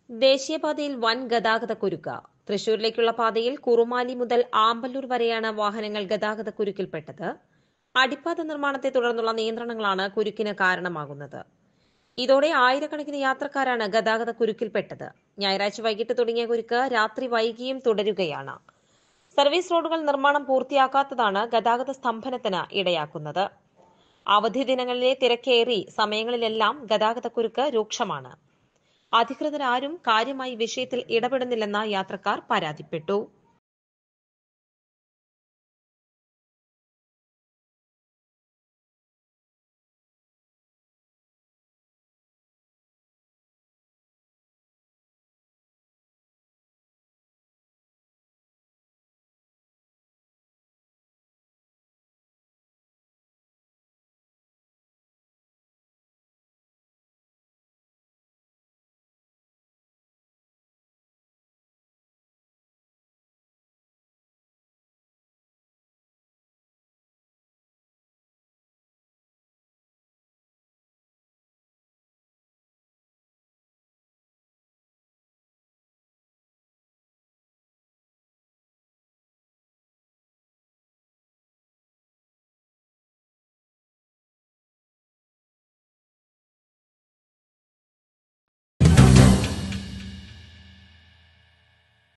ദേശീയപാതയിൽ വൻ ഗതാഗത കുരുക്ക് തൃശൂരിലേക്കുള്ള പാതയിൽ കുറുമാലി മുതൽ ആമ്പല്ലൂർ വരെയാണ് വാഹനങ്ങൾ ഗതാഗത കുരുക്കിൽപ്പെട്ടത് അടിപ്പാത നിർമ്മാണത്തെ തുടർന്നുള്ള നിയന്ത്രണങ്ങളാണ് കുരുക്കിന് കാരണമാകുന്നത് ഇതോടെ ആയിരക്കണക്കിന് യാത്രക്കാരാണ് ഗതാഗത കുരുക്കിൽപ്പെട്ടത് ഞായറാഴ്ച വൈകിട്ട് തുടങ്ങിയ കുരുക്ക് രാത്രി വൈകിയും തുടരുകയാണ് സർവീസ് റോഡുകൾ നിർമ്മാണം പൂർത്തിയാക്കാത്തതാണ് ഗതാഗത സ്തംഭനത്തിന് ഇടയാക്കുന്നത് അവധി ദിനങ്ങളിലെ തിരക്കേറി സമയങ്ങളിലെല്ലാം ഗതാഗതക്കുരുക്ക് രൂക്ഷമാണ് അധികൃതരാരും കാര്യമായി വിഷയത്തിൽ ഇടപെടുന്നില്ലെന്ന് യാത്രക്കാർ പരാതിപ്പെട്ടു